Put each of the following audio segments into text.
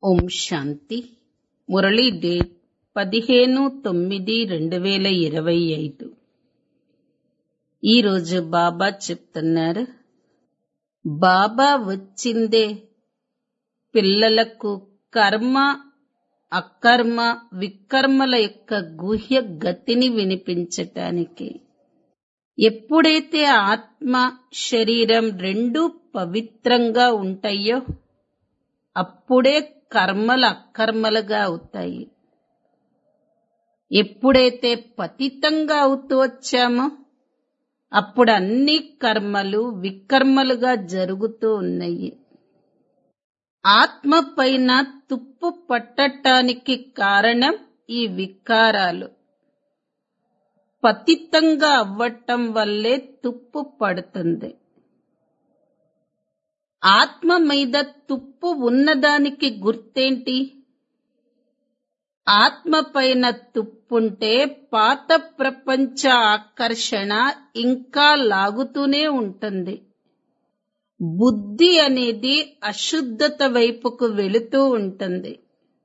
ఓం శాంతి Murali date పదిహేను తొమ్మిది రెండు వేల ఇరవై ఐదు ఈరోజు బాబా చెప్తున్నారు బాబా వచ్చిందే పిల్లలకు కర్మ అకర్మ వికర్మల యొక్క గుహ్య గతిని వినిపించటానికి ఎప్పుడైతే ఆత్మ శరీరం రెండూ పవిత్రంగా ఉంటాయో అప్పుడే కర్మలు అకర్మలుగా అవుతాయి ఎప్పుడైతే పతితంగా అవుతూ వచ్చామో అప్పుడు అన్ని కర్మలు వికర్మలుగా జరుగుతూ ఉన్నాయి ఆత్మ పైన తుప్పు పట్టటానికి కారణం ఈ వికారాలు పతితంగా అవ్వటం వల్లే తుప్పు పడుతుంది ఆత్మ మీద తుప్పు ఉన్నదానికి గుర్తేంటి ఆత్మ పైన తుప్పుంటే పాత ప్రపంచ ఆకర్షణ ఇంకా లాగుతూనే ఉంటుంది బుద్ధి అనేది అశుద్ధత వైపుకు వెళుతూ ఉంటుంది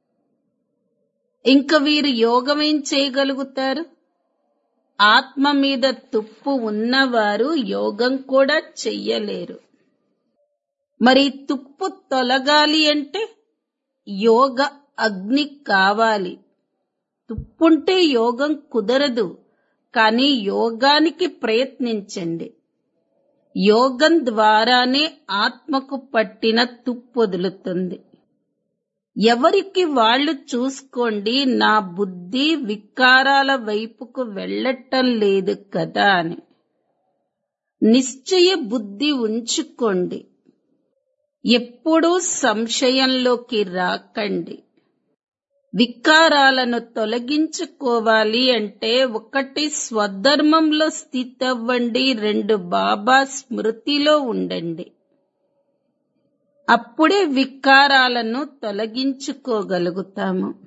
ఇంక వీరు యోగం ఏం చేయగలుగుతారు ఆత్మ మీద తుప్పు ఉన్నవారు యోగం కూడా చెయ్యలేరు మరి తుప్పు తొలగాలి అంటే యోగ అగ్ని కావాలి తుప్పుంటే యోగం కుదరదు కానీ యోగానికి ప్రయత్నించండి యోగం ద్వారానే ఆత్మకు పట్టిన తుప్పు వదులుతుంది ఎవరికి వాళ్ళు చూసుకోండి నా బుద్ధి వికారాల వైపుకు వెళ్ళటం లేదు కదా అని నిశ్చయ బుద్ధి ఉంచుకోండి ఎప్పుడూ సంశయంలోకి రాకండి వికారాలను తొలగించుకోవాలి అంటే ఒకటి స్వధర్మంలో స్థితవ్వండి రెండు బాబా స్మృతిలో ఉండండి అప్పుడే వికారాలను తొలగించుకోగలుగుతాము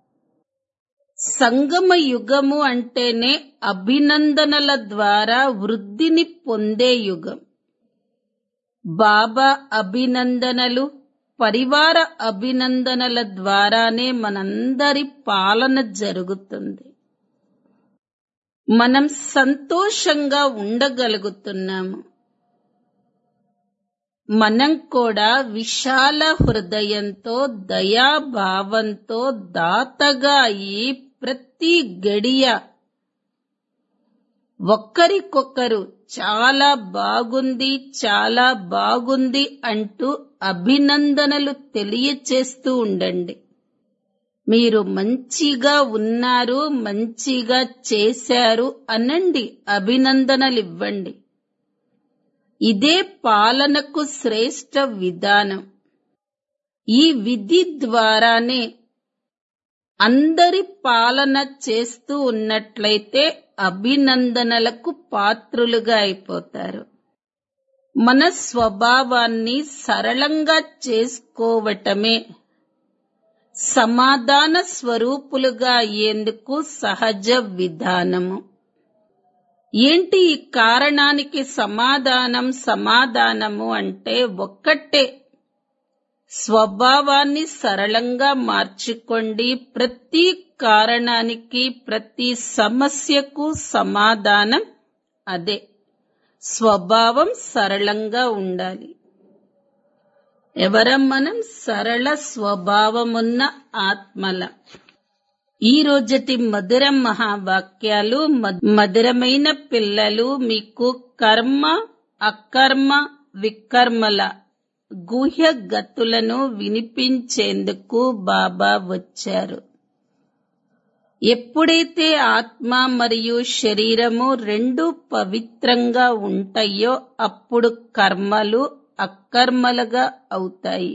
సంగమ యుగము అంటేనే అభినందనల ద్వారా వృద్ధిని పొందే యుగం బాబా అభినందనలు పరివార అభినందనల ద్వారానే మనందరి పాలన జరుగుతుంది మనం సంతోషంగా ఉండగలుగుతున్నాము మనం కూడా విశాల హృదయంతో దయాభావంతో దాతగా అయి ప్రతి గడియ ఒక్కరికొకరు చాలా బాగుంది చాలా బాగుంది అంటూ అభినందనలు తెలియచేస్తూ ఉండండి మీరు మంచిగా ఉన్నారు మంచిగా చేశారు అనండి అభినందనలు ఇవ్వండి ఇదే పాలనకు శ్రేష్ట విధానం ఈ విధి ద్వారానే అందరి పాలన చేస్తూ ఉన్నట్లయితే అభినందనలకు పాత్రులుగా అయిపోతారు మన స్వభావాన్ని సరళంగా చేసుకోవటమే సమాధాన స్వరూపులుగా అయ్యేందుకు సహజ విధానము ఏంటి ఈ కారణానికి సమాధానం సమాధానము అంటే ఒక్కటే స్వభావాన్ని సరళంగా మార్చుకోండి ప్రతి కారణానికి ప్రతి సమస్యకు సమాధానం అదే స్వభావం సరళంగా ఉండాలి ఎవరం మనం సరళ స్వభావమున్న ఆత్మల ఈ రోజటి మధుర మహావాక్యాలు మధురమైన పిల్లలు మీకు కర్మ అకర్మ వికర్మల గుహ్య గతులను వినిపించేందుకు బాబా వచ్చారు ఎప్పుడైతే ఆత్మ మరియు శరీరము రెండు పవిత్రంగా ఉంటాయో అప్పుడు కర్మలు అకర్మలుగా అవుతాయి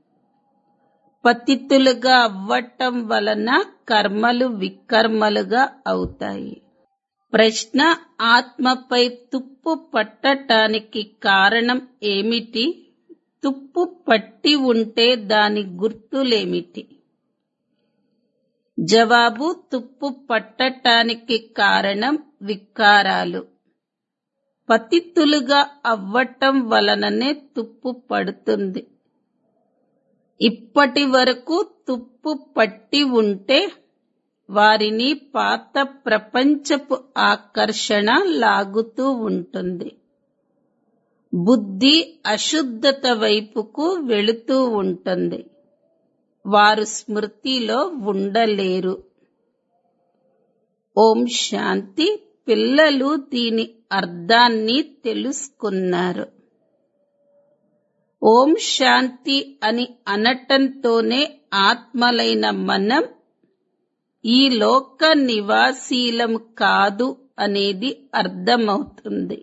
పతితులుగా అవ్వటం వలన కర్మలు వికర్మలుగా అవుతాయి ప్రశ్న ఆత్మపై తుప్పు పట్టటానికి కారణం ఏమిటి తుప్పు పట్టి ఉంటే దాని గుర్తులేమిటి జవాబు తుప్పు పట్టటానికి కారణం వికారాలు పతితులుగా అవ్వటం వలననే తుప్పు పడుతుంది ఇప్పటి వరకు తుప్పు పట్టి ఉంటే వారిని పాత ప్రపంచపు ఆకర్షణ లాగుతూ ఉంటుంది బుద్ధి అశుద్ధత వైపుకు వెళుతూ ఉంటుంది వారు స్మృతిలో ఉండలేరు ఓం శాంతి పిల్లలు దీని అర్థాన్ని తెలుసుకున్నారు ఓం శాంతి అని అనటంతోనే ఆత్మలైన మనం ఈ లోక నివాసీలం కాదు అనేది అర్థమవుతుంది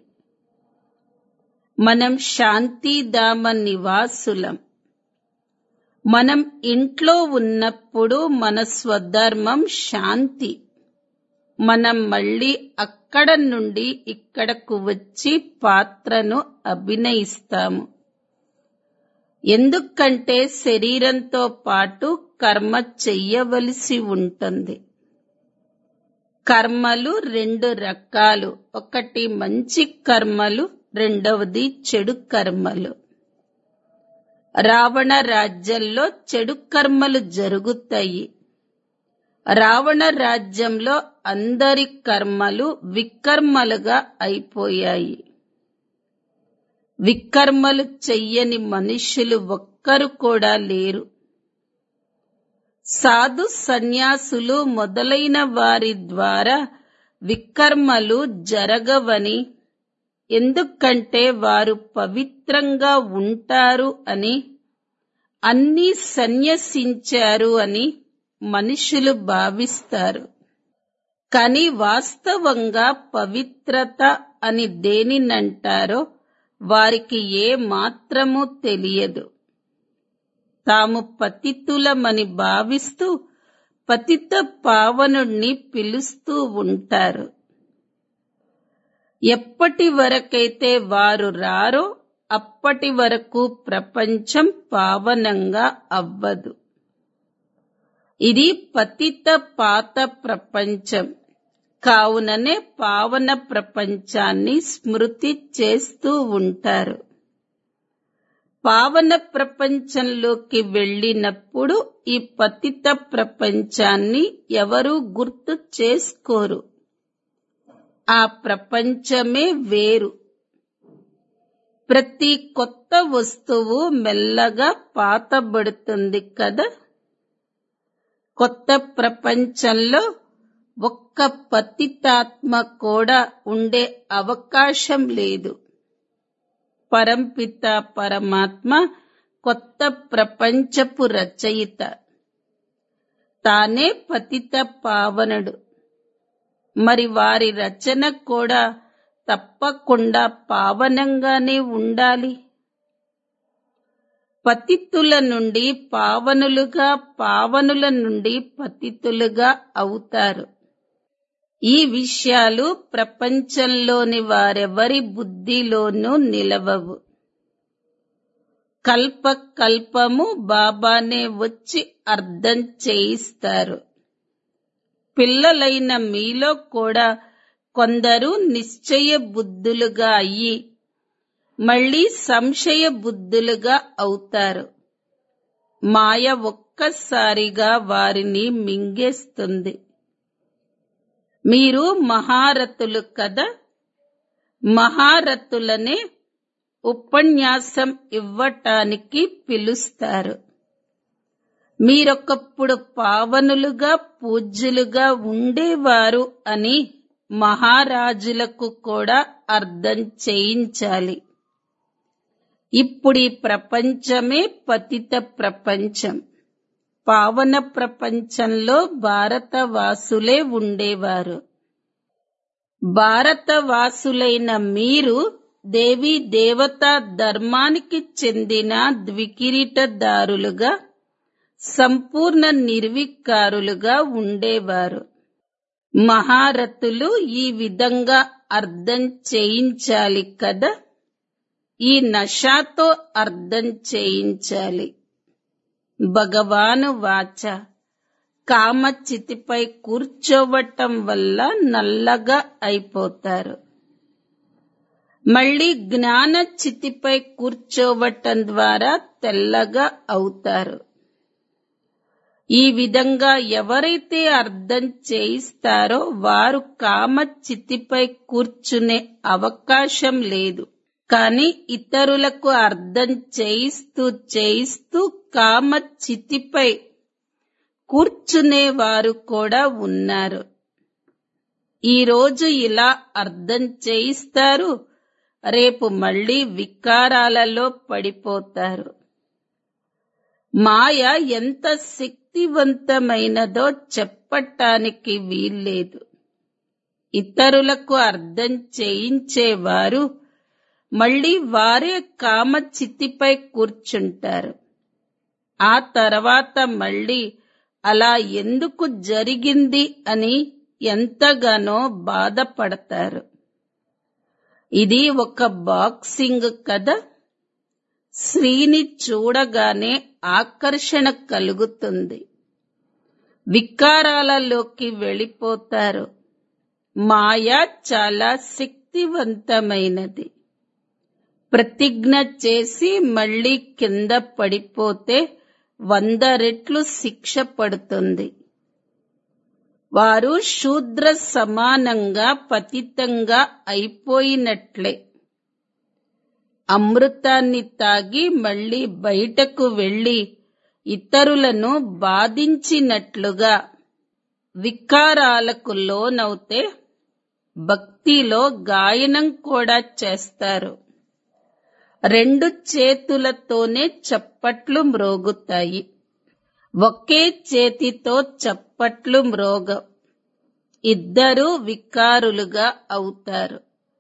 మనం శాంతిధామ నివాసులం మనం ఇంట్లో ఉన్నప్పుడు మన స్వధర్మం శాంతి మనం మళ్ళీ అక్కడ నుండి ఇక్కడకు వచ్చి పాత్రను అభినయిస్తాము ఎందుకంటే శరీరంతో పాటు కర్మ చెయ్యవలసి ఉంటుంది కర్మలు రెండు రకాలు ఒకటి మంచి కర్మలు రెండవది చెడు కర్మలు రావణ రాజ్యంలో చెడు కర్మలు జరుగుతాయి రావణ రాజ్యంలో అందరి కర్మలు వికర్మలుగా అయిపోయాయి వికర్మలు చెయ్యని మనుష్యులు ఒక్కరు కూడా లేరు సాధు సన్యాసులు మొదలైన వారి ద్వారా వికర్మలు జరగవని ఎందుకంటే వారు పవిత్రంగా ఉంటారు అని అన్నీ సన్యసించారు అని మనుషులు భావిస్తారు కానీ వాస్తవంగా పవిత్రత అని దేనినంటారో వారికి ఏ మాత్రమూ తెలియదు తాము పతితులమని భావిస్తూ పతిత పావనుణ్ణి పిలుస్తూ ఉంటారు ఎప్పటి వరకైతే వారు రారో అప్పటి వరకు ప్రపంచం పావనంగా అవ్వదు ఇది పతిత పాత ప్రపంచం కావుననే పావన ప్రపంచాన్ని స్మృతి చేస్తూ ఉంటారు పావన ప్రపంచంలోకి వెళ్ళినప్పుడు ఈ పతిత ప్రపంచాన్ని ఎవరూ గుర్తు చేసుకోరు ఆ ప్రపంచమే వేరు ప్రతి కొత్త వస్తువు మెల్లగా పాతబడుతుంది కదా కొత్త ప్రపంచంలో ఒక్క పతితాత్మ కూడా ఉండే అవకాశం లేదు పరంపిత పరమాత్మ కొత్త ప్రపంచపు రచయిత తానే పతిత పావనుడు మరి వారి రచన కూడా తప్పకుండా పావనంగానే ఉండాలి పతితుల నుండి పావనులుగా పావనుల నుండి పతితులుగా అవుతారు ఈ విషయాలు ప్రపంచంలోని వారెవరి బుద్ధిలోనూ నిలవవు కల్ప కల్పము బాబానే వచ్చి అర్థం చేయిస్తారు పిల్లలైన మీలో కూడా కొందరు నిశ్చయ బుద్ధులుగా అయ్యి మళ్ళీ సంశయ బుద్ధులుగా అవుతారు మాయ ఒక్కసారిగా వారిని మింగేస్తుంది మీరు మహారథులు కదా మహారథులనే ఉపన్యాసం ఇవ్వటానికి పిలుస్తారు మీరొకప్పుడు పావనులుగా పూజ్యులుగా ఉండేవారు అని మహారాజులకు కూడా అర్థం చేయించాలి ఇప్పుడు ఈ ప్రపంచమే పతిత ప్రపంచం పావన ప్రపంచంలో భారతవాసులే ఉండేవారు భారతవాసులైన మీరు దేవీ దేవతా ధర్మానికి చెందిన ద్వికిరీటదారులుగా సంపూర్ణ నిర్వికారులుగా ఉండేవారు మహారథులు ఈ విధంగా అర్థం చేయించాలి కదా ఈ నషాతో అర్థం చేయించాలి భగవాను వాచ కామచితిపై కూర్చోవటం వల్ల నల్లగా అయిపోతారు మళ్ళీ జ్ఞాన చితిపై కూర్చోవటం ద్వారా తెల్లగా అవుతారు ఈ విధంగా ఎవరైతే అర్థం చేయిస్తారో వారు కామ చితిపై కూర్చునే అవకాశం లేదు కానీ ఇతరులకు అర్థం చేయిస్తూ చేయిస్తూ కామ చితిపై కూర్చునే వారు కూడా ఉన్నారు ఈ రోజు ఇలా అర్థం చేయిస్తారు రేపు మళ్ళీ వికారాలలో పడిపోతారు మాయ ఎంత శక్తివంతమైనదో చెప్పటానికి వీల్లేదు ఇతరులకు అర్థం చేయించేవారు మళ్ళీ వారే కామ చితిపై కూర్చుంటారు ఆ తర్వాత మళ్ళీ అలా ఎందుకు జరిగింది అని ఎంతగానో బాధపడతారు ఇది ఒక బాక్సింగ్ కథ స్త్రీని చూడగానే ఆకర్షణ కలుగుతుంది వికారాలలోకి వెళ్ళిపోతారు మాయ చాలా శక్తివంతమైనది ప్రతిజ్ఞ చేసి మళ్ళీ కింద పడిపోతే వంద రెట్లు శిక్ష పడుతుంది వారు శూద్ర సమానంగా పతితంగా అయిపోయినట్లే అమృతాన్ని తాగి మళ్ళీ బయటకు వెళ్లి ఇతరులను బాధించినట్లుగా వికారాలకు లోనవుతే భక్తిలో గాయనం కూడా చేస్తారు రెండు చేతులతోనే చప్పట్లు మ్రోగుతాయి ఒకే చేతితో చప్పట్లు మ్రోగ ఇద్దరు వికారులుగా అవుతారు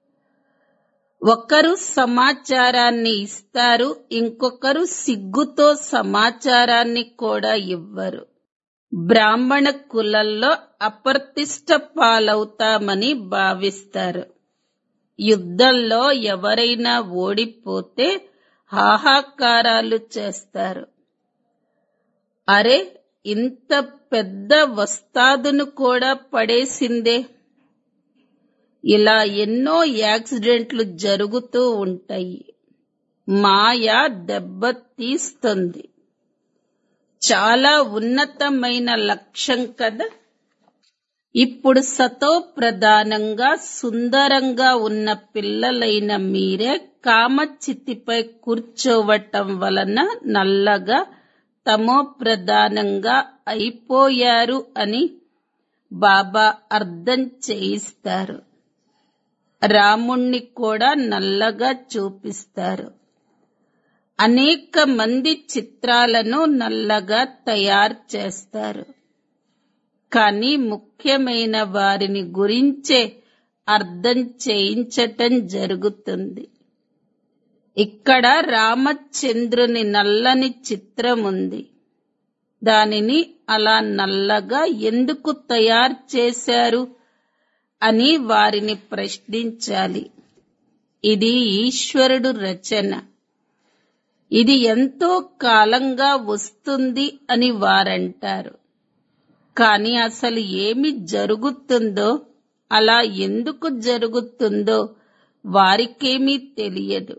ఒకరు సమాచారాన్ని ఇస్తారు ఇంకొకరు సిగ్గుతో సమాచారాన్ని కూడా ఇవ్వరు బ్రాహ్మణ కులంలో అప్రతిష్ట పాలవుతామని భావిస్తారు యుద్ధంలో ఎవరైనా ఓడిపోతే హాహాకారాలు చేస్తారు అరే ఇంత పెద్ద వస్తాదును కూడా పడేసిందే ఇలా ఎన్నో యాక్సిడెంట్లు జరుగుతూ ఉంటాయి మాయ దెబ్బతీస్తుంది చాలా ఉన్నతమైన లక్ష్యం కదా ఇప్పుడు సతో ప్రధానంగా సుందరంగా ఉన్న పిల్లలైన మీరే కామచితిపై కూర్చోవటం వలన నల్లగా తమో ప్రధానంగా అయిపోయారు అని బాబా అర్థం చేయిస్తారు రాముణ్ణి కూడా నల్లగా చూపిస్తారు అనేక మంది చిత్రాలను నల్లగా తయారు చేస్తారు కానీ ముఖ్యమైన వారిని గురించే అర్థం చేయించటం జరుగుతుంది ఇక్కడ రామచంద్రుని నల్లని చిత్రం ఉంది దానిని అలా నల్లగా ఎందుకు తయారు చేశారు అని వారిని ప్రశ్నించాలి ఇది ఈశ్వరుడు రచన ఇది ఎంతో కాలంగా వస్తుంది అని వారంటారు కానీ అసలు ఏమి జరుగుతుందో అలా ఎందుకు జరుగుతుందో వారికేమీ తెలియదు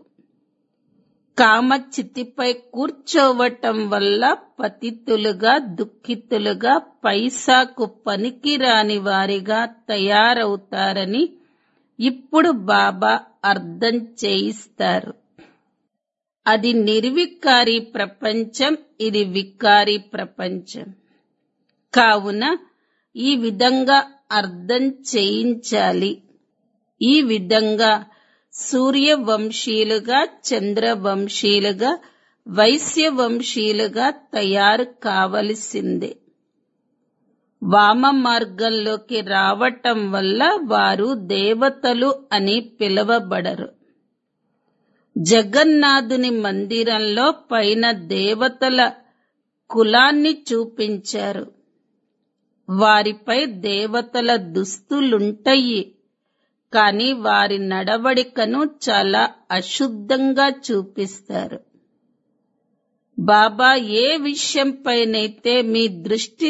కామచితిపై కూర్చోవటం వల్ల పతితులుగా దుఃఖితులుగా పైసాకు పనికిరాని వారిగా తయారవుతారని ఇప్పుడు బాబా అర్థం చేయిస్తారు అది నిర్వికారి ప్రపంచం ఇది వికారి ప్రపంచం కావున ఈ విధంగా అర్థం చేయించాలి ఈ విధంగా సూర్యవంశీయులుగా చంద్రవంశీయులుగా వైశ్యవంశీయులుగా తయారు కావలసిందే వామ మార్గంలోకి రావటం వల్ల వారు దేవతలు అని పిలువబడరు జగన్నాథుని మందిరంలో పైన దేవతల కులాన్ని చూపించారు వారిపై దేవతల దుస్తులుంటాయి కానీ వారి నడవడికను చాలా అశుద్ధంగా చూపిస్తారు బాబా ఏ విషయంపైనైతే మీ దృష్టి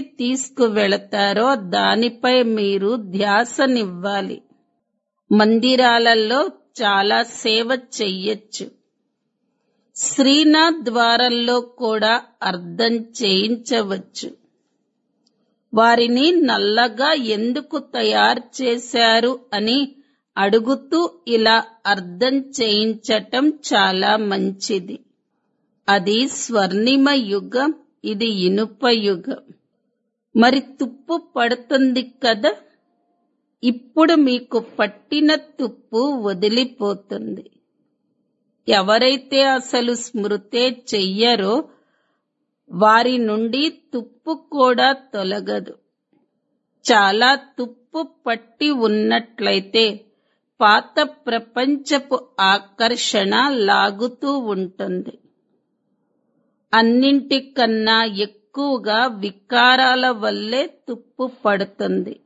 తీసుకువెళతారో దానిపై మీరు ధ్యాసనివ్వాలి మందిరాలలో చాలా సేవ చెయ్యొచ్చు శ్రీనాథ్ ద్వారంలో కూడా అర్థం చేయించవచ్చు వారిని నల్లగా ఎందుకు తయారు చేశారు అని అడుగుతూ ఇలా అర్థం చేయించటం చాలా మంచిది అది స్వర్ణిమ యుగం ఇది ఇనుప యుగం మరి తుప్పు పడుతుంది కదా ఇప్పుడు మీకు పట్టిన తుప్పు వదిలిపోతుంది ఎవరైతే అసలు స్మృతే చెయ్యరో వారి నుండి తుప్పు కూడా తొలగదు చాలా తుప్పు పట్టి ఉన్నట్లయితే పాత ప్రపంచపు ఆకర్షణ లాగుతూ ఉంటుంది అన్నింటికన్నా ఎక్కువగా వికారాల వల్లే తుప్పు పడుతుంది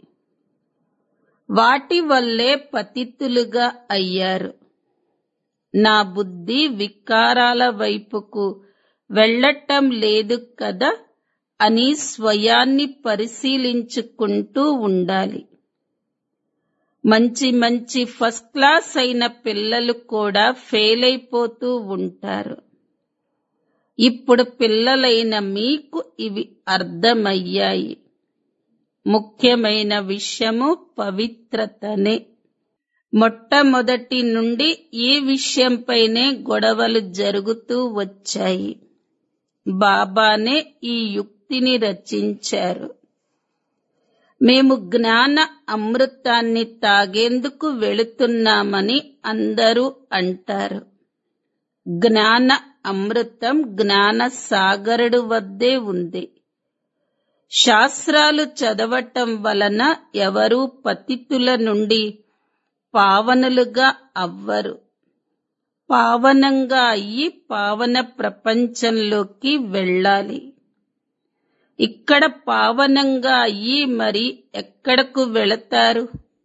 వాటి వల్లే పతితులుగా అయ్యారు నా బుద్ధి వికారాల వైపుకు వెళ్ళటం లేదు కదా అని స్వయాన్ని పరిశీలించుకుంటూ ఉండాలి మంచి మంచి ఫస్ట్ క్లాస్ అయిన పిల్లలు కూడా ఫెయిల్ అయిపోతూ ఉంటారు ఇప్పుడు పిల్లలైన మీకు ఇవి అర్థమయ్యాయి ముఖ్యమైన విషయము పవిత్రతనే మొట్టమొదటి నుండి ఈ విషయంపైనే గొడవలు జరుగుతూ వచ్చాయి బాబానే ఈ యుక్తిని రచించారు మేము జ్ఞాన అమృతాన్ని తాగేందుకు వెళుతున్నామని అందరూ అంటారు జ్ఞాన అమృతం జ్ఞాన సాగరుడు వద్దే ఉంది శాస్త్రాలు చదవటం వలన ఎవరూ పతితుల నుండి పావనులుగా అవ్వరు పావనంగా అయ్యి పావన ప్రపంచంలోకి వెళ్ళాలి ఇక్కడ పావనంగా అయ్యి మరి ఎక్కడకు వెళతారు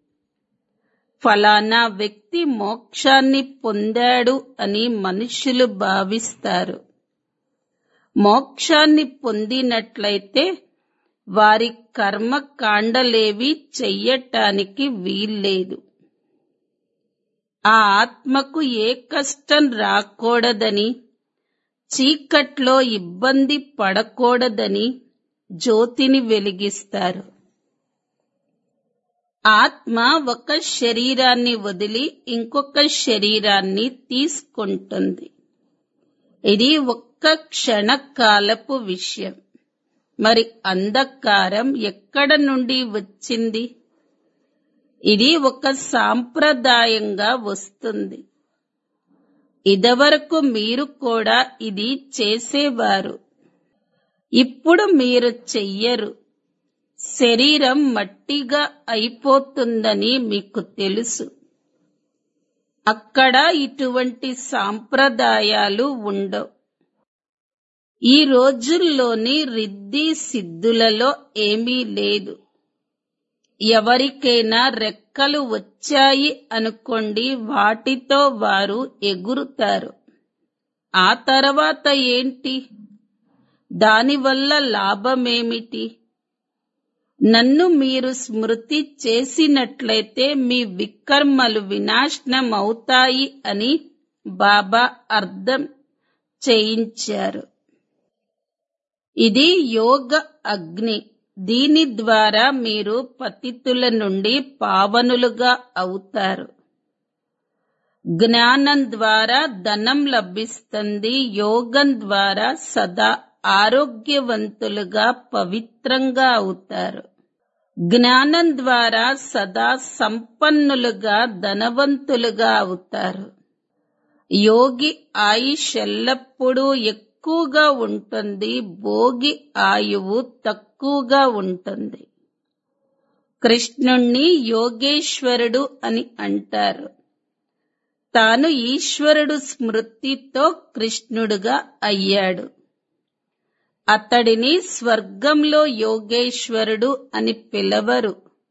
ఫలానా వ్యక్తి మోక్షాన్ని పొందాడు అని మనుషులు భావిస్తారు మోక్షాన్ని పొందినట్లయితే వారి కర్మకాండలేవి చెయ్యటానికి వీల్లేదు ఆ ఆత్మకు ఏ కష్టం రాకూడదని చీకట్లో ఇబ్బంది పడకూడదని జ్యోతిని వెలిగిస్తారు ఆత్మ ఒక శరీరాన్ని వదిలి ఇంకొక శరీరాన్ని తీసుకుంటుంది ఇది ఒక్క క్షణకాలపు విషయం మరి అంధకారం ఎక్కడ నుండి వచ్చింది ఇది ఒక సాంప్రదాయంగా వస్తుంది ఇదివరకు మీరు కూడా ఇది చేసేవారు ఇప్పుడు మీరు చెయ్యరు శరీరం మట్టిగా అయిపోతుందని మీకు తెలుసు అక్కడ ఇటువంటి సాంప్రదాయాలు ఉండవు ఈ రోజుల్లోని రిద్ది సిద్ధులలో ఏమీ లేదు ఎవరికైనా రెక్కలు వచ్చాయి అనుకోండి వాటితో వారు ఎగురుతారు ఆ తర్వాత ఏంటి దానివల్ల లాభమేమిటి నన్ను మీరు స్మృతి చేసినట్లయితే మీ వికర్మలు వినాశనం అవుతాయి అని బాబా అర్థం చేయించారు ఇది యోగ అగ్ని దీని ద్వారా మీరు పతితుల నుండి పావనులుగా అవుతారు జ్ఞానం ద్వారా ధనం లభిస్తుంది యోగం ద్వారా సదా ఆరోగ్యవంతులుగా పవిత్రంగా అవుతారు జ్ఞానం ద్వారా సదా సంపన్నులుగా ధనవంతులుగా అవుతారు యోగి ఆయుష్ ఎల్లప్పుడూ ఎక్కువగా ఉంటుంది భోగి ఆయువు తక్కువగా ఉంటుంది కృష్ణుణ్ణి యోగేశ్వరుడు అని అంటారు తాను ఈశ్వరుడు స్మృతితో కృష్ణుడుగా అయ్యాడు అతడిని స్వర్గంలో యోగేశ్వరుడు అని పిలవరు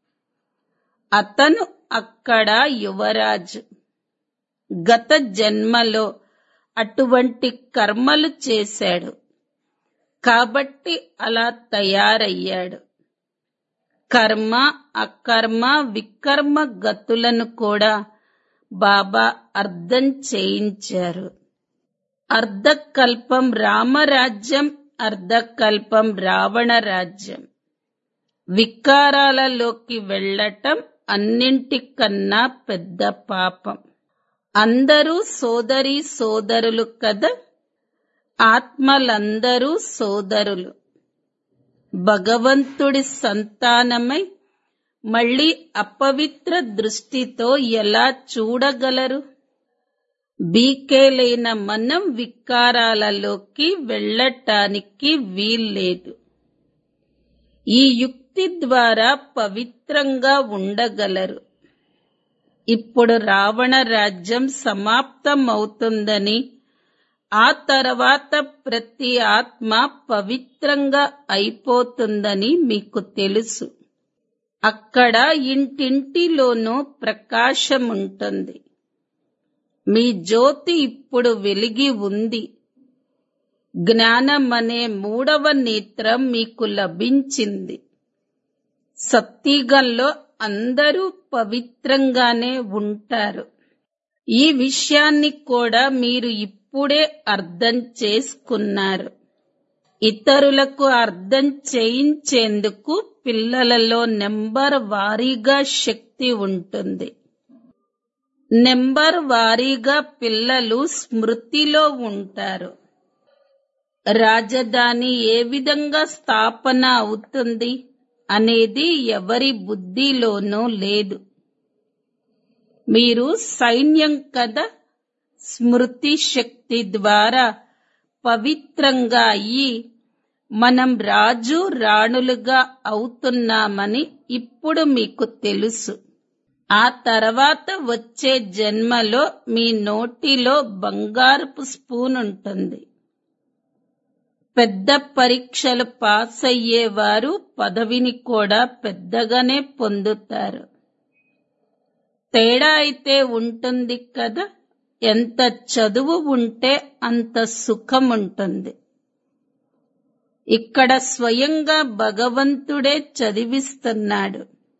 అతను అక్కడ యువరాజు గత జన్మలో అటువంటి కర్మలు చేశాడు కాబట్టి అలా తయారయ్యాడు కర్మ అకర్మ వికర్మ గతులను కూడా బాబా అర్థం చేయించారు అర్ధకల్పం రామరాజ్యం అర్ధకల్పం రావణ రాజ్యం వికారాలలోకి వెళ్ళటం అన్నింటికన్నా పెద్ద పాపం అందరూ సోదరి సోదరులు కదా ఆత్మలందరూ సోదరులు భగవంతుడి సంతానమై మళ్ళీ అపవిత్ర దృష్టితో ఎలా చూడగలరు బీకేలైన మనం వికారాలలోకి వెళ్ళటానికి వీల్లేదు ఈ యుక్తి ద్వారా పవిత్రంగా ఉండగలరు ఇప్పుడు రావణ రాజ్యం సమాప్తమవుతుందని ఆ తర్వాత ప్రతి ఆత్మ పవిత్రంగా అయిపోతుందని మీకు తెలుసు అక్కడ ఇంటింటిలోనూ ప్రకాశం ఉంటుంది మీ జ్యోతి ఇప్పుడు వెలిగి ఉంది జ్ఞానం అనే మూడవ నేత్రం మీకు లభించింది సత్తిగంలో అందరూ పవిత్రంగానే ఉంటారు ఈ విషయాన్ని కూడా మీరు ఇప్పుడే అర్థం చేసుకున్నారు ఇతరులకు అర్థం చేయించేందుకు పిల్లలలో నెంబర్ వారీగా శక్తి ఉంటుంది నెంబర్ వారీగా పిల్లలు స్మృతిలో ఉంటారు రాజధాని ఏ విధంగా స్థాపన అవుతుంది అనేది ఎవరి బుద్ధిలోనూ లేదు మీరు సైన్యం కదా స్మృతి శక్తి ద్వారా పవిత్రంగా అయ్యి మనం రాజు రాణులుగా అవుతున్నామని ఇప్పుడు మీకు తెలుసు ఆ తర్వాత వచ్చే జన్మలో మీ నోటిలో బంగారపు స్పూన్ ఉంటుంది పెద్ద పరీక్షలు పాస్ అయ్యేవారు పదవిని కూడా పెద్దగానే పొందుతారు తేడా అయితే ఉంటుంది కదా ఎంత చదువు ఉంటే అంత సుఖం ఉంటుంది ఇక్కడ స్వయంగా భగవంతుడే చదివిస్తున్నాడు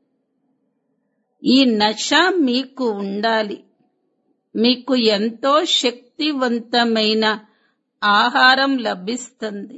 ఈ నష మీకు ఉండాలి మీకు ఎంతో శక్తివంతమైన ఆహారం లభిస్తుంది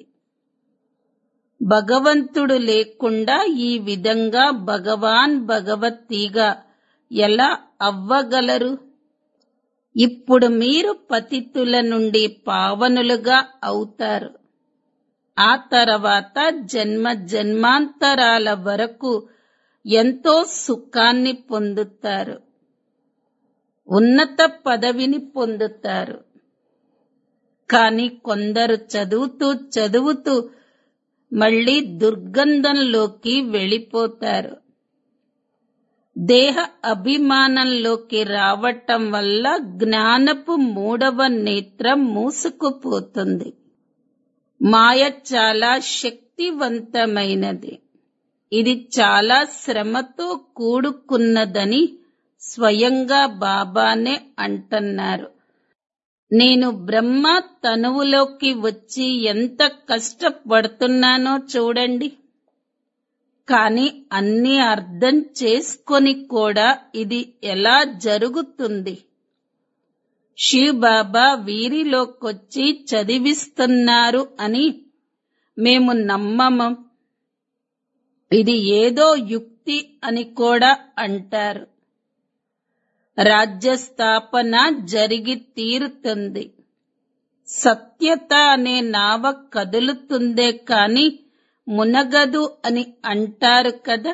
భగవంతుడు లేకుండా ఈ విధంగా భగవాన్ భగవతీగా ఎలా అవ్వగలరు ఇప్పుడు మీరు పతితుల నుండి పావనులుగా అవుతారు ఆ తర్వాత జన్మ జన్మాంతరాల వరకు ఎంతో సుఖాన్ని పొందుతారు ఉన్నత పదవిని పొందుతారు కానీ కొందరు చదువుతూ చదువుతూ మళ్ళీ దుర్గంధంలోకి వెళ్ళిపోతారు దేహ అభిమానంలోకి రావటం వల్ల జ్ఞానపు మూడవ నేత్రం మూసుకుపోతుంది మాయ చాలా శక్తివంతమైనది ఇది చాలా శ్రమతో కూడుకున్నదని స్వయంగా బాబానే అంటున్నారు నేను బ్రహ్మ తనువులోకి వచ్చి ఎంత కష్టపడుతున్నానో చూడండి కాని అన్ని అర్థం చేసుకొని కూడా ఇది ఎలా జరుగుతుంది శివ్ బాబా వీరిలోకొచ్చి చదివిస్తున్నారు అని మేము నమ్మము ఇది ఏదో యుక్తి అని కూడా అంటారు రాజ్య స్థాపన జరిగి తీరుతుంది సత్యత అనే నావ కదులుతుందే కాని మునగదు అని అంటారు కదా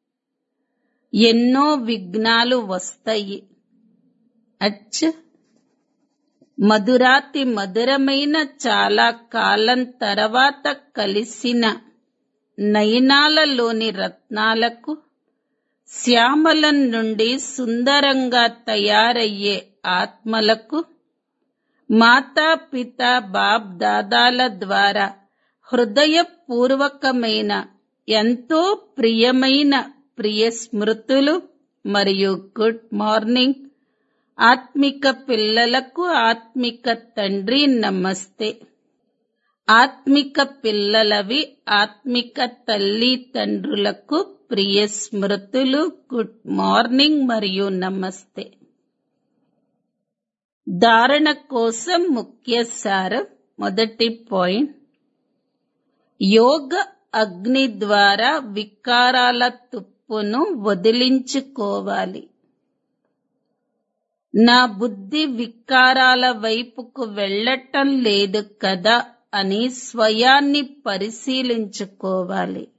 ఎన్నో విఘ్నాలు వస్తాయి అచ్చ మధురాతి మధురమైన చాలా కాలం తర్వాత కలిసిన నయనాలలోని రత్నాలకు శ్యామలం నుండి సుందరంగా తయారయ్యే ఆత్మలకు మాతా పిత బాప్ దాదాల ద్వారా హృదయపూర్వకమైన ఎంతో ప్రియమైన ప్రియ స్మృతులు మరియు గుడ్ మార్నింగ్ ఆత్మిక పిల్లలకు ఆత్మిక తండ్రి నమస్తే ఆత్మిక పిల్లలవి ఆత్మిక తల్లి తండ్రులకు ప్రియ స్మృతులు గుడ్ మార్నింగ్ మరియు నమస్తే ధారణ కోసం ముఖ్య సారం మొదటి పాయింట్ యోగ అగ్ని ద్వారా వికారాల తుప్పును వదిలించుకోవాలి నా బుద్ధి వికారాల వైపుకు వెళ్ళటం లేదు కదా అని స్వయాన్ని పరిశీలించుకోవాలి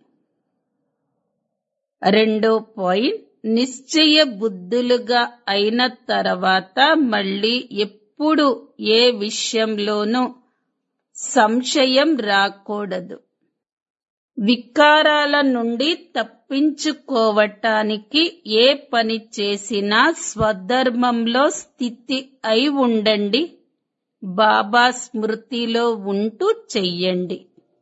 రెండో పాయింట్ నిశ్చయ బుద్ధులుగా అయిన తర్వాత మళ్ళీ ఎప్పుడు ఏ విషయంలోనూ సంశయం రాకూడదు వికారాల నుండి తప్పించుకోవటానికి ఏ పని చేసినా స్వధర్మంలో స్థితి అయి ఉండండి బాబా స్మృతిలో ఉంటూ చెయ్యండి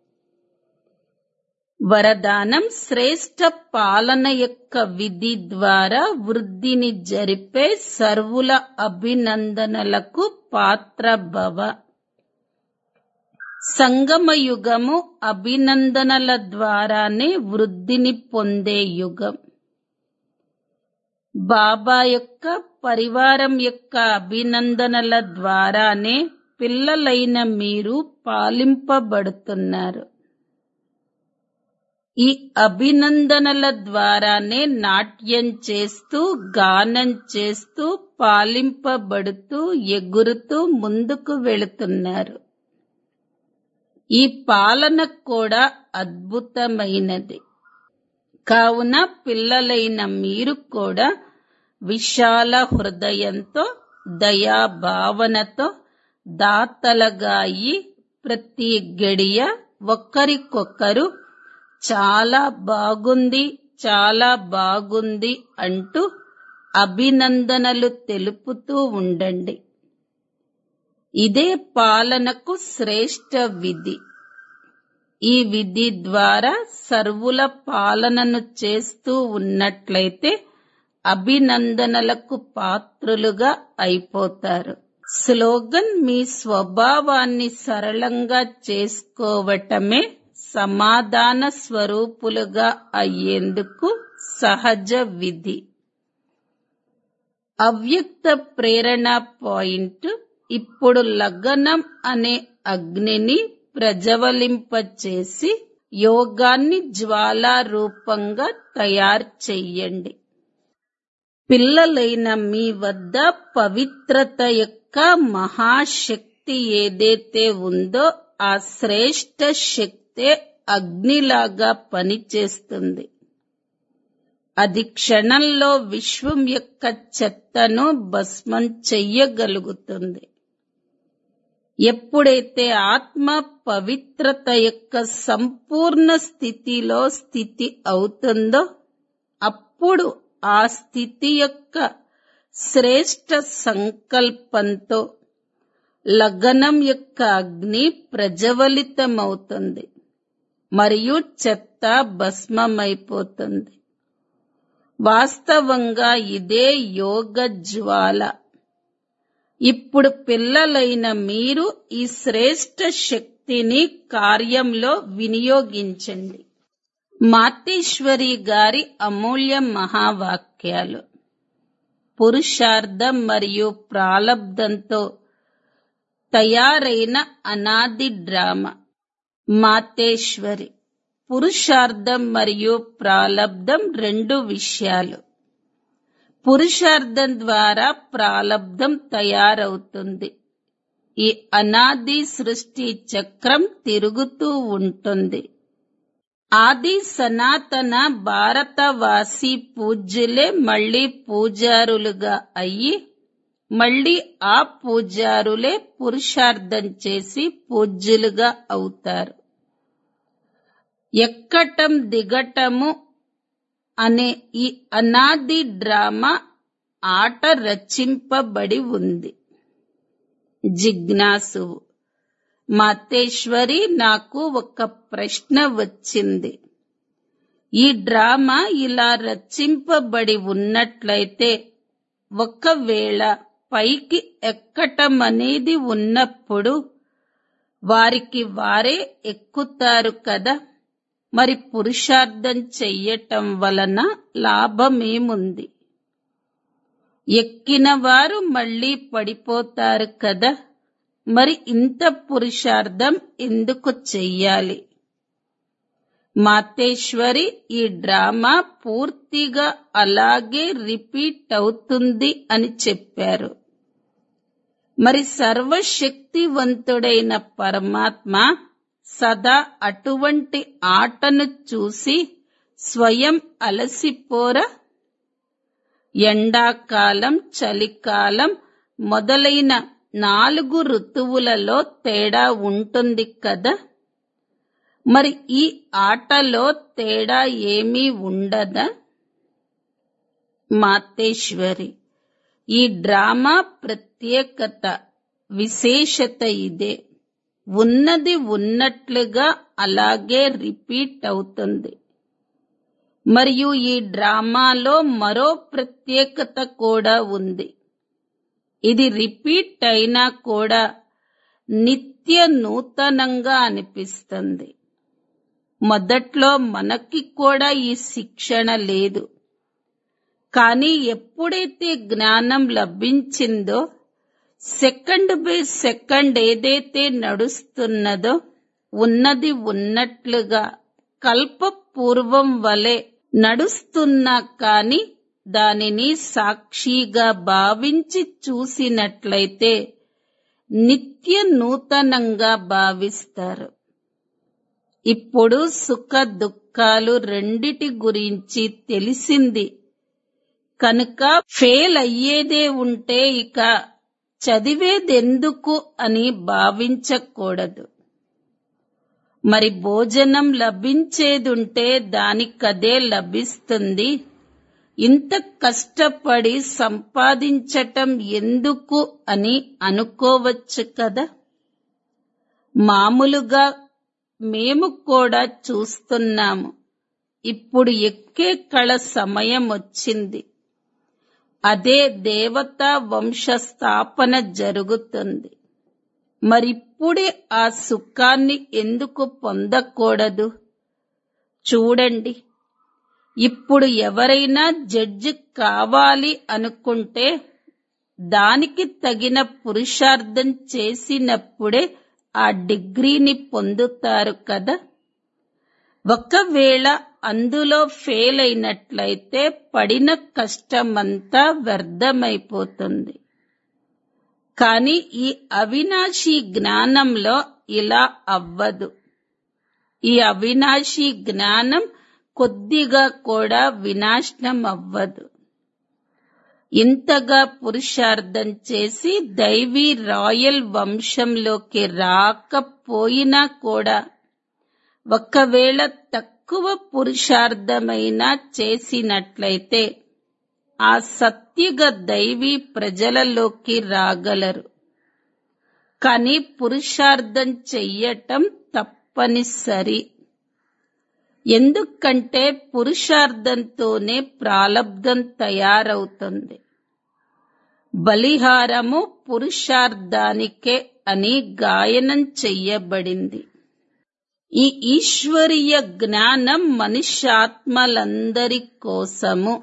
వరదానం శ్రేష్ట పాలన యొక్క విధి ద్వారా వృద్ధిని జరిపే సర్వుల అభినందనలకు పాత్ర భవ సంగమయుగము అభినందనల ద్వారానే వృద్ధిని పొందే యుగం బాబా యొక్క పరివారం యొక్క అభినందనల ద్వారానే పిల్లలైన మీరు పాలింపబడుతున్నారు ఈ అభినందనల ద్వారానే నాట్యం చేస్తూ గానం చేస్తూ పాలింపబడుతూ ఎగురుతూ ముందుకు వెళుతున్నారు ఈ పాలన కూడా అద్భుతమైనది కావున పిల్లలైన మీరు కూడా విశాల హృదయంతో దయా భావనతో దాతలుగా అయి ప్రతి గడియ ఒకరికొకరు చాలా బాగుంది చాలా బాగుంది అంటూ అభినందనలు తెలుపుతూ ఉండండి ఇదే పాలనకు శ్రేష్ట విధి ఈ విధి ద్వారా సర్వుల పాలనను చేస్తూ ఉన్నట్లయితే అభినందనలకు పాత్రులుగా అయిపోతారు స్లోగన్ మీ స్వభావాన్ని సరళంగా చేసుకోవటమే సమాధాన స్వరూపులుగా అయ్యేందుకు సహజ విధి అవ్యక్త ప్రేరణ పాయింట్ ఇప్పుడు లగ్నం అనే అగ్నిని ప్రజ్వలింపచేసి యోగాన్ని జ్వాలా రూపంగా తయారు చెయ్యండి పిల్లలైన మీ వద్ద పవిత్రత యొక్క మహాశక్తి ఏదైతే ఉందో ఆ శ్రేష్ట శక్తే అగ్నిలాగా పనిచేస్తుంది అది క్షణంలో విశ్వం యొక్క చెత్తను భస్మం చెయ్యగలుగుతుంది ఎప్పుడైతే ఆత్మ పవిత్రత యొక్క సంపూర్ణ స్థితిలో స్థితి అవుతుందో అప్పుడు ఆ స్థితి యొక్క శ్రేష్ట సంకల్పంతో లగ్నం యొక్క అగ్ని ప్రజ్వలితమవుతుంది మరియు చెత్త భస్మమైపోతుంది వాస్తవంగా ఇదే యోగ జ్వాల ఇప్పుడు పిల్లలైన మీరు ఈ శ్రేష్ట శక్తిని కార్యంలో వినియోగించండి మాతేశ్వరి గారి అమూల్య మహావాక్యాలు పురుషార్థం మరియు ప్రాలబ్ధంతో తయారైన అనాది డ్రామా మాతేశ్వరి పురుషార్థం మరియు ప్రాలబ్ధం రెండు విషయాలు పురుషార్థం ద్వారా ప్రాలబ్ధం తయారవుతుంది ఈ అనాది సృష్టి చక్రం తిరుగుతూ ఉంటుంది ఆది సనాతన భారతవాసి పూజ్యులే మళ్ళీ పూజారులుగా అయ్యి మళ్ళీ ఆ పూజారులే పురుషార్థం చేసి పూజ్యులుగా అవుతారు ఎక్కటం దిగటము అనే ఈ అనాది డ్రామా ఆట రచింపబడి ఉంది జిజ్ఞాసువు మాతేశ్వరి నాకు ఒక ప్రశ్న వచ్చింది ఈ డ్రామా ఇలా రచింపబడి ఉన్నట్లయితే ఒకవేళ పైకి ఎక్కటం అనేది ఉన్నప్పుడు వారికి వారే ఎక్కుతారు కదా మరి పురుషార్థం చెయ్యటం వలన లాభమేముంది ఎక్కిన వారు మళ్ళీ పడిపోతారు కదా మరి ఇంత పురుషార్థం ఎందుకు చెయ్యాలి మాతేశ్వరి ఈ డ్రామా పూర్తిగా అలాగే రిపీట్ అవుతుంది అని చెప్పారు మరి సర్వశక్తివంతుడైన పరమాత్మ సదా అటువంటి ఆటను చూసి స్వయం అలసిపోరా ఎండాకాలం చలికాలం మొదలైన నాలుగు ఋతువులలో తేడా ఉంటుంది కదా మరి ఈ ఆటలో తేడా ఏమీ ఉండదా మాతేశ్వరి ఈ డ్రామా ప్రత్యేకత విశేషత ఇదే ఉన్నది ఉన్నట్లుగా అలాగే రిపీట్ అవుతుంది మరియు ఈ డ్రామాలో మరో ప్రత్యేకత కూడా ఉంది ఇది రిపీట్ అయినా కూడా నిత్య నూతనంగా అనిపిస్తుంది మొదట్లో మనకి కూడా ఈ శిక్షణ లేదు కానీ ఎప్పుడైతే జ్ఞానం లభించిందో సెకండ్ బై సెకండ్ ఏదైతే నడుస్తున్నదో ఉన్నది ఉన్నట్లుగా కల్పపూర్వం వలె నడుస్తున్నా కాని దానిని సాక్షిగా భావించి చూసినట్లయితే నిత్య నూతనంగా భావిస్తారు ఇప్పుడు సుఖ దుఃఖాలు రెండిటి గురించి తెలిసింది కనుక ఫెయిల్ అయ్యేదే ఉంటే ఇక చదివేదెందుకు అని భావించకూడదు మరి భోజనం లభించేదుంటే దానికదే లభిస్తుంది ఇంత కష్టపడి సంపాదించటం ఎందుకు అని అనుకోవచ్చు కదా మామూలుగా మేము కూడా చూస్తున్నాము ఇప్పుడు ఎక్కే కళ సమయం వచ్చింది అదే దేవతా వంశ స్థాపన జరుగుతుంది మరిప్పుడే ఆ సుఖాన్ని ఎందుకు పొందకూడదు చూడండి ఇప్పుడు ఎవరైనా జడ్జి కావాలి అనుకుంటే దానికి తగిన పురుషార్థం చేసినప్పుడే ఆ డిగ్రీని పొందుతారు కదా ఒకవేళ అందులో ఫెయిల్ అయినట్లయితే పడిన కష్టమంతా వ్యర్థమైపోతుంది కానీ ఈ అవినాశి జ్ఞానంలో ఇలా అవ్వదు ఈ అవినాశి జ్ఞానం కొద్దిగా కూడా వినాశనం అవ్వదు ఇంతగా పురుషార్థం చేసి దైవీ రాయల్ వంశంలోకి రాకపోయినా కూడా ఒకవేళ తక్కువ పురుషార్థమైనా చేసినట్లయితే ఆ సత్యుగ దైవీ ప్రజలలోకి రాగలరు కానీ పురుషార్థం చెయ్యటం తప్పనిసరి ఎందుకంటే పురుషార్థంతోనే ప్రాలబ్ధం తయారవుతుంది బలిహారము పురుషార్థానికే అని గాయనం చెయ్యబడింది ఈ ఈశ్వరీయ జ్ఞానం మనుష్యాత్మలందరి కోసము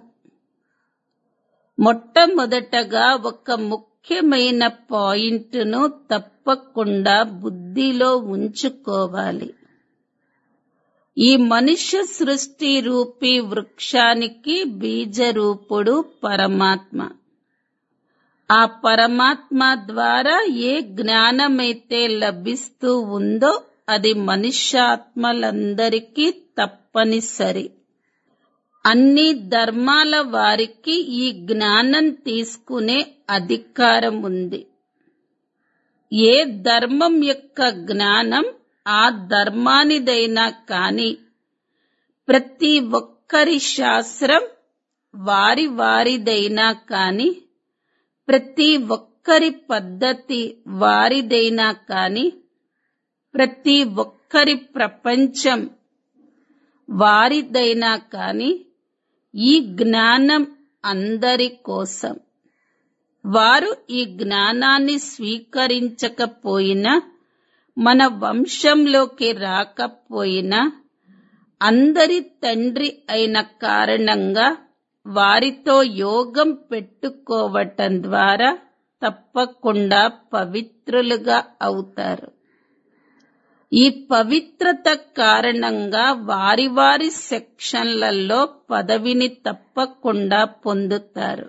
మొట్టమొదటగా ఒక ముఖ్యమైన పాయింట్ను తప్పకుండా బుద్ధిలో ఉంచుకోవాలి ఈ మనుష్య సృష్టి రూపీ వృక్షానికి బీజరూపుడు పరమాత్మ ఆ పరమాత్మ ద్వారా ఏ జ్ఞానమైతే లభిస్తూ ఉందో అది మనుష్యాత్మలందరికీ తప్పనిసరి అన్ని ధర్మాల వారికి ఈ జ్ఞానం తీసుకునే అధికారం ఉంది ఏ ధర్మం యొక్క జ్ఞానం ఆ ధర్మానిదైనా కాని ప్రతి ఒక్కరి శాస్త్రం వారి వారిదైనా కాని ప్రతి ఒక్కరి పద్ధతి వారిదైనా కాని ప్రతి ఒక్కరి ప్రపంచం వారిదైనా కాని ఈ జ్ఞానం అందరి కోసం వారు ఈ జ్ఞానాన్ని స్వీకరించకపోయినా మన వంశంలోకి రాకపోయినా అందరి తండ్రి అయిన కారణంగా వారితో యోగం పెట్టుకోవటం ద్వారా తప్పకుండా పవిత్రులుగా అవుతారు ఈ పవిత్రత కారణంగా వారి వారి సెక్షన్లలో పదవిని తప్పకుండా పొందుతారు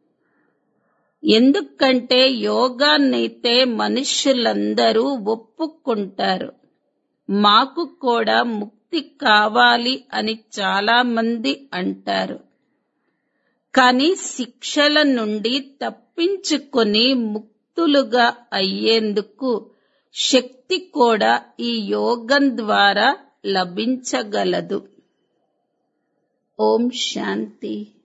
ఎందుకంటే యోగాన్నైతే మనుష్యులందరూ ఒప్పుకుంటారు మాకు కూడా ముక్తి కావాలి అని చాలా మంది అంటారు కానీ శిక్షల నుండి తప్పించుకొని ముక్తులుగా అయ్యేందుకు శక్తి కూడా ఈ యోగం ద్వారా లభించగలదు ఓం శాంతి